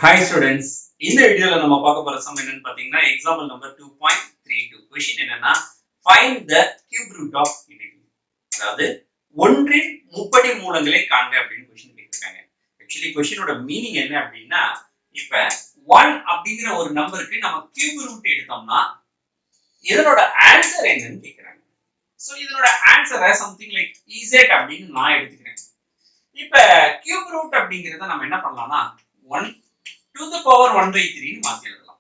hi students இந்த வீடியோல நம்ம பார்க்க போற சம் என்னன்னு பாத்தீங்கன்னா example number two point three two question என்னன்னா find the cube root of unity அதாவது ஒன்றின் முப்படி மூலங்களை காண்க அப்படின்னு கொஸ்டின் கேட்டிருக்காங்க ஆக்சுவலி கொஸ்டினோட மீனிங் என்ன அப்படின்னா இப்ப ஒன் அப்படிங்கிற ஒரு நம்பருக்கு நம்ம கியூப் ரூட் எடுத்தோம்னா இதனோட ஆன்சர் என்னன்னு கேக்குறாங்க சோ இதனோட ஆன்சரை சம்திங் லைக் இசட் அப்படின்னு நான் எடுத்துக்கிறேன் இப்ப கியூப் ரூட் அப்படிங்கறத நம்ம என்ன பண்ணலாம்னா one to the power one by த்ரீன்னு மாத்தி எழுதலாம்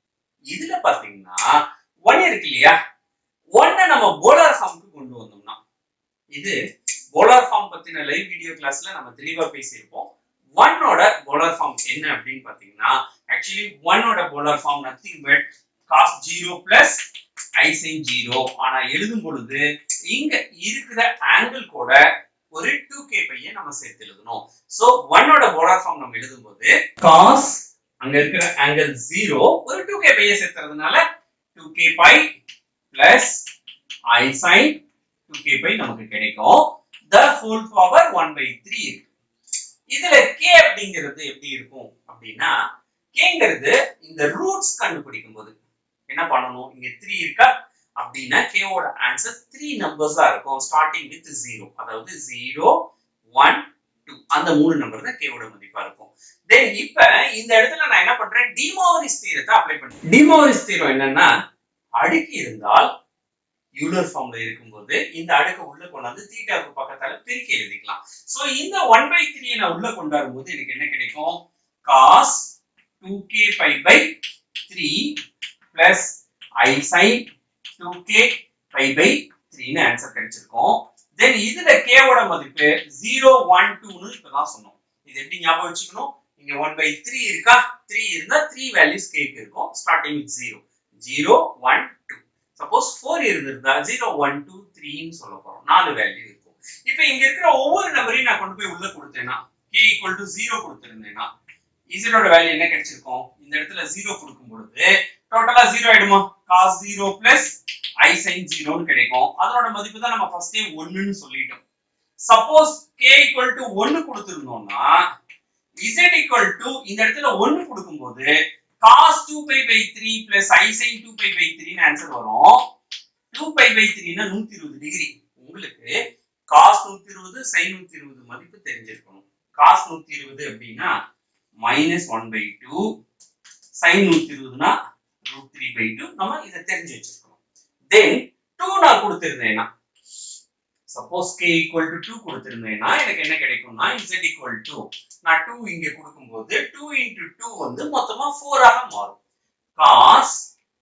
இதுல பாத்தீங்கன்னா ஒன் இருக்கு இல்லையா ஒன்னை நம்ம போலார் ஃபார்முக்கு கொண்டு வந்தோம்னா இது போலார் ஃபார்ம் பத்தின லைவ் வீடியோ கிளாஸ்ல நம்ம தெளிவா பேசியிருப்போம் ஒன்னோட போலார் ஃபார்ம் என்ன அப்படின்னு பாத்தீங்கன்னா ஆக்சுவலி ஒன்னோட polar form nothing but cos zero plus i sine zero ஆனா எழுதும் பொழுது இங்க இருக்கிற ஆங்கிள் கூட ஒரு டூ கே பைய நம்ம சேர்த்து எழுதணும் சோ ஒன்னோட போலார் ஃபார்ம் நம்ம எழுதும்போது காஸ் அங்க இருக்கிற ஆங்கிள் ஜீரோ ஒரு டூ கே பைய சேர்த்துறதுனால two k pi plus i sine two k pi நமக்கு கிடைக்கும் the whole power one by three இதுல கே அப்படிங்கிறது எப்படி இருக்கும் அப்படின்னா கேங்கிறது இந்த ரூட்ஸ் கண்டுபிடிக்கும் போது என்ன பண்ணணும் இங்க த்ரீ இருக்கா அப்படின்னா கேவோட ஆன்சர் த்ரீ நம்பர்ஸா இருக்கும் ஸ்டார்டிங் வித் ஜீரோ அதாவது ஜீரோ ஒன் டூ அந்த மூணு நம்பர் தான் கேவோட மதிப்பா இருக்கும் தென் இப்ப இந்த இடத்துல நான் என்ன பண்றேன் டிமோவரிஸ் தீரத்தை அப்ளை பண்றேன் டிமோவரிஸ் தீரம் என்னன்னா அடுக்கி இருந்தால் யூலர் ஃபார்ம்ல இருக்கும்போது இந்த அடுக்க உள்ள கொண்டாந்து தீட்டாவுக்கு பக்கத்தால பிரிக்க எழுதிக்கலாம் சோ இந்த ஒன் பை த்ரீ நான் உள்ள கொண்டாடும் போது எனக்கு என்ன கிடைக்கும் cos two k pi by three plus i sine two k pi by த்ரீன்னு ஆன்சர் கிடைச்சிருக்கும் தென் இதுல கேவோட மதிப்பு ஜீரோ ஒன் டூன்னு இப்பதான் சொன்னோம் இது எப்படி ஞாபகம் வச்சுக்கணும் இங்க ஒன் பை த்ரீ இருக்கா த்ரீ இருந்தா த்ரீ வேல்யூஸ் கேக்கு இருக்கும் starting with zero zero one two suppose four இருந்திருந்தா ஜீரோ ஒன் டூ த்ரீன்னு சொல்ல போறோம் நாலு வேல்யூ இருக்கும் இப்ப இங்க இருக்கிற ஒவ்வொரு நம்பரையும் நான் கொண்டு போய் உள்ள கொடுத்தேன்னா கே ஈக்குவல் டு ஜீரோ கொடுத்திருந்தேன்னா இசடோட வேல்யூ என்ன கிடைச்சிருக்கும் இந்த இடத்துல ஜீரோ கொடுக்கும் பொழுது டோட்டலா ஜீரோ ஆயிடுமா cos zero plus i sine ஜீரோன்னு கிடைக்கும் அதனோட மதிப்பு தான் நம்ம ஃபர்ஸ்டே ஒன்னுன்னு சொல்லிட்டோம் சப்போஸ் கே ஈக்குவல் டு ஒன்னு கொடுத்திருந்தோம்னா இசட் ஈக்குவல் டு இந்த இடத்துல ஒன்னு கொடுக்கும்போது cos two pi by three plus i sine two pi by த்ரீன்னு ஆன்சர் வரும் டூ பை பை த்ரீனா நூத்தி இருபது டிகிரி உங்களுக்கு காஸ் நூத்தி இருபது சைன் நூத்தி இருபது மதிப்பு தெரிஞ்சிருக்கணும் காஸ் நூத்தி இருபது அப்படின்னா minus one by two sine நூத்தி இருபதுனா ரூட் த்ரீ பை டூ நம்ம இதை தெரிஞ்சு வச்சிருக்கணும் தென் டூ நான் கொடுத்திருந்தேன்னா suppose k equal to two கொடுத்திருந்தேன்னா எனக்கு என்ன கிடைக்கும்னா இசட் ஈக்குவல் டு நான் டூ இங்க கொடுக்கும்போது டூ இன்டு டூ வந்து மொத்தமா ஃபோராக மாறும் cos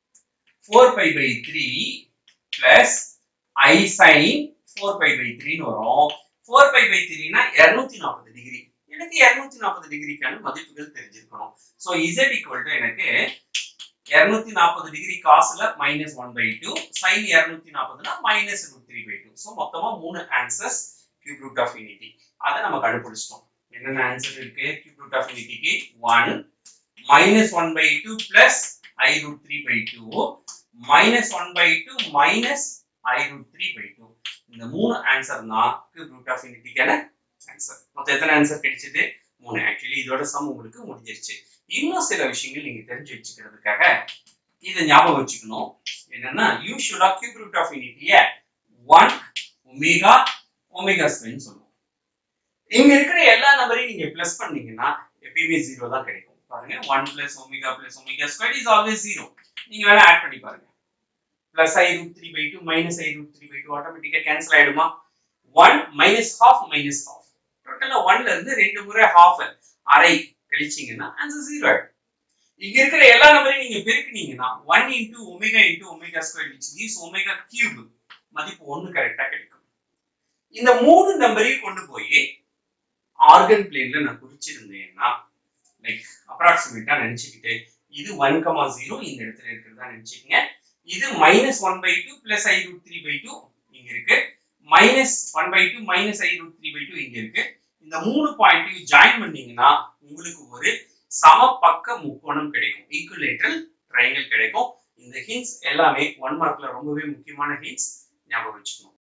four pi by three plus i sine four pi by த்ரீன்னு வரும் ஃபோர் பை பை த்ரீனா இருநூத்தி நாற்பது டிகிரி எனக்கு இருநூத்தி நாற்பது டிகிரிக்கான மதிப்புகள் தெரிஞ்சிருக்கணும் ஸோ இசட் ஈக்குவல் டு எனக்கு இருநூத்தி நாற்பது டிகிரி காசுல minus one by two sine இருநூத்தி நாற்பதுனா minus root three by two so மொத்தமா மூணு answers cube root of unity அதை நம்ம கண்டுபிடிச்சிட்டோம் என்னென்ன ஆன்சர் இருக்கு கியூப் ரூட் ஆஃப் யூனிட்டிக்கு one minus one by two plus i root three by two minus one by two minus i root three by two இந்த மூணு ஆன்சர் தான் cube root of யூனிட்டிக்கான ஆன்சர் மொத்தம் எத்தனை ஆன்சர் கிடைச்சது மூணு ஆக்சுவலி இதோட சம் உங்களுக்கு முடிஞ்சிருச்சு இன்னும் சில விஷயங்கள் நீங்க தெரிஞ்சு வச்சுக்கிறதுக்காக இதை ஞாபகம் வச்சுக்கணும் என்னன்னா யூஸ்வலா கியூப் ரூட் ஆஃப் யூனிட்டிய ஒன் ஒமேகா ஒமேகா ஸ்கொயர்னு சொல்லுவோம் இங்க இருக்கிற எல்லா நம்பரையும் நீங்க பிளஸ் பண்ணீங்கன்னா எப்பயுமே ஜீரோ தான் கிடைக்கும் பாருங்க one plus omega plus omega square is always zero நீங்க வேணா ஆட் பண்ணி பாருங்க plus i root three by two minus i root three by two ஆட்டோமேட்டிக்கா கேன்சல் ஆயிடுமா one minus half minus half டோட்டலா ஒன்ல இருந்து ரெண்டு முறை ஹாஃப் அரை கழிச்சீங்கன்னா ஆன்சர் ஜீரோ ஆயிடும் இங்க இருக்கிற எல்லா நம்பரையும் நீங்க பெருக்கினீங்கன்னா one into omega into omega square which gives omega cube மதிப்பு ஒன்னு கரெக்டா கிடைக்கும் இந்த மூணு நம்பரையும் கொண்டு போய் ஆர்கன் பிளேன்ல நான் குறிச்சிருந்தேன்னா லைக் அப்ராக்சிமேட்டா நினைச்சுக்கிட்டு இது ஒன் கமா ஜீரோ இந்த இடத்துல இருக்கிறதா நினைச்சுக்கங்க இது minus one by two plus i root three by two இங்க இருக்கு minus one by two minus i root three by two இங்க இருக்கு இந்த மூணு பாயிண்ட்டையும் ஜாயின் பண்ணீங்கன்னா உங்களுக்கு ஒரு சமபக்க முக்கோணம் கிடைக்கும் ஈக்குவலேட்டரல் ட்ரையாங்கிள் கிடைக்கும் இந்த ஹிண்ட்ஸ் எல்லாமே ஒன் மார்க்ல ரொம்பவே முக்கியமான ஹிண்ட்ஸ் ஞாபகம் வச்சுக்கணும்